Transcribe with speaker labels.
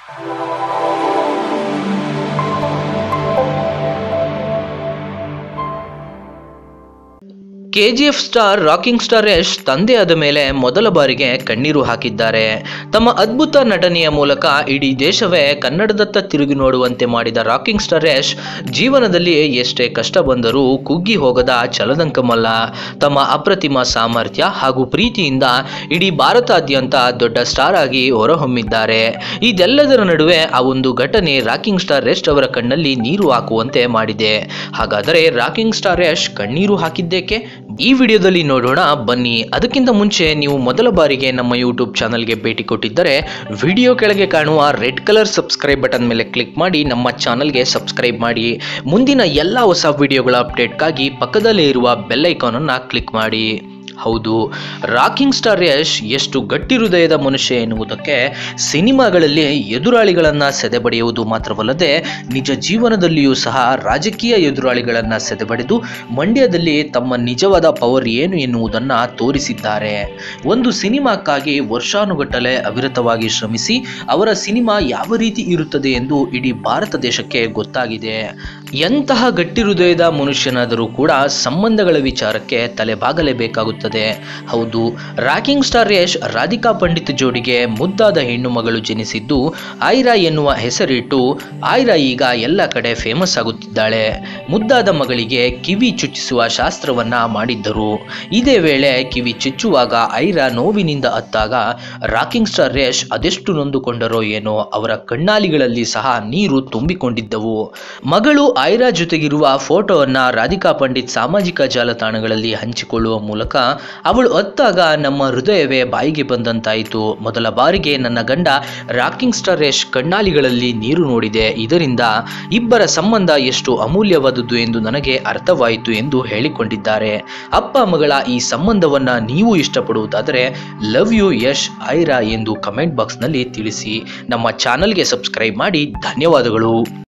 Speaker 1: KGF star rocking star Yash ತಂದೆಯಾದ ಮೇಲೆ ಮೊದಲ ಬಾರಿಗೆ ಕಣ್ಣೀರು ಹಾಕಿದ್ದಾರೆ ತಮ್ಮ ಅದ್ಭುತ ನಟನೆಯ ಮೂಲಕ ಇಡೀ ದೇಶವೇ ಕನ್ನಡದತ್ತ ತಿರುಗಿ ನೋಡುವಂತೆ ಮಾಡಿದ ರಾಕಿಂಗ್ ಸ್ಟಾರ್ ಯಶ್ ಜೀವನದಲ್ಲಿ ಎಷ್ಟೇ ಕಷ್ಟ ಬಂದರೂ ಕುಗ್ಗಿ ಹೋಗದ ಚಲದಂಕಮಲ್ಲ ತಮ್ಮ ಅಪ್ರತಿಮ ಸಾಮರ್ಥ್ಯ ಹಾಗೂ ಪ್ರೀತಿಯಿಂದ ಇಡೀ ಭಾರತಾದ್ಯಂತ ದೊಡ್ಡ ಸ್ಟಾರ್ ಆಗಿ ಹೊರಹೊಮ್ಮಿದ್ದಾರೆ ಇದೆಲ್ಲದರ ನಡುವೆ ಆ ಒಂದು ಘಟನೆ ರಾಕಿಂಗ್ ಸ್ಟಾರ್ ಯಶ್ ಅವರ ಕಣ್ಣಲ್ಲಿ ನೀರು ಹಾಕುವಂತೆ ಮಾಡಿದೆ ಹಾಗಾದರೆ ರಾಕಿಂಗ್ ಸ್ಟಾರ್ ಯಶ್ ಕಣ್ಣೀರು ಹಾಕಿದ್ದೇಕೆ ಈ ವಿಡಿಯೋದಲ್ಲಿ ನೋಡೋಣ ಬನ್ನಿ ಅದಕ್ಕಿಂತ ಮುಂಚೆ ನೀವು ಮೊದಲ ಬಾರಿಗೆ ನಮ್ಮ ಯೂಟ್ಯೂಬ್ ಚಾನಲ್ಗೆ ಭೇಟಿ ಕೊಟ್ಟಿದ್ದರೆ ವಿಡಿಯೋ ಕೆಳಗೆ ಕಾಣುವ ರೆಡ್ ಕಲರ್ ಸಬ್ಸ್ಕ್ರೈಬ್ ಬಟನ್ ಮೇಲೆ ಕ್ಲಿಕ್ ಮಾಡಿ ನಮ್ಮ ಚಾನಲ್ಗೆ ಸಬ್ಸ್ಕ್ರೈಬ್ ಮಾಡಿ ಮುಂದಿನ ಎಲ್ಲ ಹೊಸ ವಿಡಿಯೋಗಳ ಅಪ್ಡೇಟ್ಗಾಗಿ ಪಕ್ಕದಲ್ಲೇ ಇರುವ ಬೆಲ್ ಐಕಾನನ್ನು ಕ್ಲಿಕ್ ಮಾಡಿ ಹೌದು ರಾಕಿಂಗ್ ಸ್ಟಾರ್ ಯಶ್ ಎಷ್ಟು ಗಟ್ಟಿ ಹೃದಯದ ಮನುಷ್ಯ ಎನ್ನುವುದಕ್ಕೆ ಸಿನಿಮಾಗಳಲ್ಲಿ ಎದುರಾಳಿಗಳನ್ನು ಸೆದೆಬಡಿಯುವುದು ಮಾತ್ರವಲ್ಲದೆ ನಿಜ ಜೀವನದಲ್ಲಿಯೂ ಸಹ ರಾಜಕೀಯ ಎದುರಾಳಿಗಳನ್ನು ಸೆದೆಬಡಿದು ಮಂಡ್ಯದಲ್ಲಿ ತಮ್ಮ ನಿಜವಾದ ಪವರ್ ಏನು ಎನ್ನುವುದನ್ನು ತೋರಿಸಿದ್ದಾರೆ ಒಂದು ಸಿನಿಮಾಕ್ಕಾಗಿ ವರ್ಷಾನುಗಟ್ಟಲೆ ಅವಿರತವಾಗಿ ಶ್ರಮಿಸಿ ಅವರ ಸಿನಿಮಾ ಯಾವ ರೀತಿ ಇರುತ್ತದೆ ಎಂದು ಇಡೀ ಭಾರತ ದೇಶಕ್ಕೆ ಗೊತ್ತಾಗಿದೆ ಎಂತಹ ಗಟ್ಟಿ ಹೃದಯದ ಮನುಷ್ಯನಾದರೂ ಕೂಡ ಸಂಬಂಧಗಳ ವಿಚಾರಕ್ಕೆ ತಲೆಬಾಗಲೇಬೇಕಾಗುತ್ತದೆ ಹೌದು ರಾಕಿಂಗ್ ಸ್ಟಾರ್ ಯಶ್ ರಾಧಿಕಾ ಪಂಡಿತ್ ಜೋಡಿಗೆ ಮುದ್ದಾದ ಹೆಣ್ಣು ಮಗಳು ಜನಿಸಿದ್ದು ಆಯ್ರಾ ಎನ್ನುವ ಹೆಸರಿಟ್ಟು ಆಯ್ರಾ ಈಗ ಎಲ್ಲ ಕಡೆ ಫೇಮಸ್ ಆಗುತ್ತಿದ್ದಾಳೆ ಮುದ್ದಾದ ಮಗಳಿಗೆ ಕಿವಿ ಚುಚ್ಚಿಸುವ ಶಾಸ್ತ್ರವನ್ನ ಮಾಡಿದ್ದರು ಇದೇ ವೇಳೆ ಕಿವಿ ಚುಚ್ಚುವಾಗ ಐರಾ ನೋವಿನಿಂದ ಅತ್ತಾಗ ರಾಕಿಂಗ್ ಸ್ಟಾರ್ ಯಶ್ ಅದೆಷ್ಟು ನೊಂದುಕೊಂಡರೋ ಏನೋ ಅವರ ಕಣ್ಣಾಲಿಗಳಲ್ಲಿ ಸಹ ನೀರು ತುಂಬಿಕೊಂಡಿದ್ದವು ಮಗಳು ಐರಾ ಜೊತೆಗಿರುವ ಫೋಟೋವನ್ನ ರಾಧಿಕಾ ಪಂಡಿತ್ ಸಾಮಾಜಿಕ ಜಾಲತಾಣಗಳಲ್ಲಿ ಹಂಚಿಕೊಳ್ಳುವ ಮೂಲಕ ಅವಳು ಅತ್ತಾಗ ನಮ್ಮ ಹೃದಯವೇ ಬಾಯಿಗೆ ಬಂದಂತಾಯಿತು ಮೊದಲ ಬಾರಿಗೆ ನನ್ನ ಗಂಡ ರಾಕಿಂಗ್ ಸ್ಟಾರ್ ಯಶ್ ಕಣ್ಣಾಲಿಗಳಲ್ಲಿ ನೀರು ನೋಡಿದೆ ಇದರಿಂದ ಇಬ್ಬರ ಸಂಬಂಧ ಎಷ್ಟು ಅಮೂಲ್ಯವಾದುದು ಎಂದು ನನಗೆ ಅರ್ಥವಾಯಿತು ಎಂದು ಹೇಳಿಕೊಂಡಿದ್ದಾರೆ ಅಪ್ಪ ಮಗಳ ಈ ಸಂಬಂಧವನ್ನ ನೀವು ಇಷ್ಟಪಡುವುದಾದರೆ ಲವ್ ಯು ಯಶ್ ಐರಾ ಎಂದು ಕಮೆಂಟ್ ಬಾಕ್ಸ್ನಲ್ಲಿ ತಿಳಿಸಿ ನಮ್ಮ ಚಾನಲ್ಗೆ ಸಬ್ಸ್ಕ್ರೈಬ್ ಮಾಡಿ ಧನ್ಯವಾದಗಳು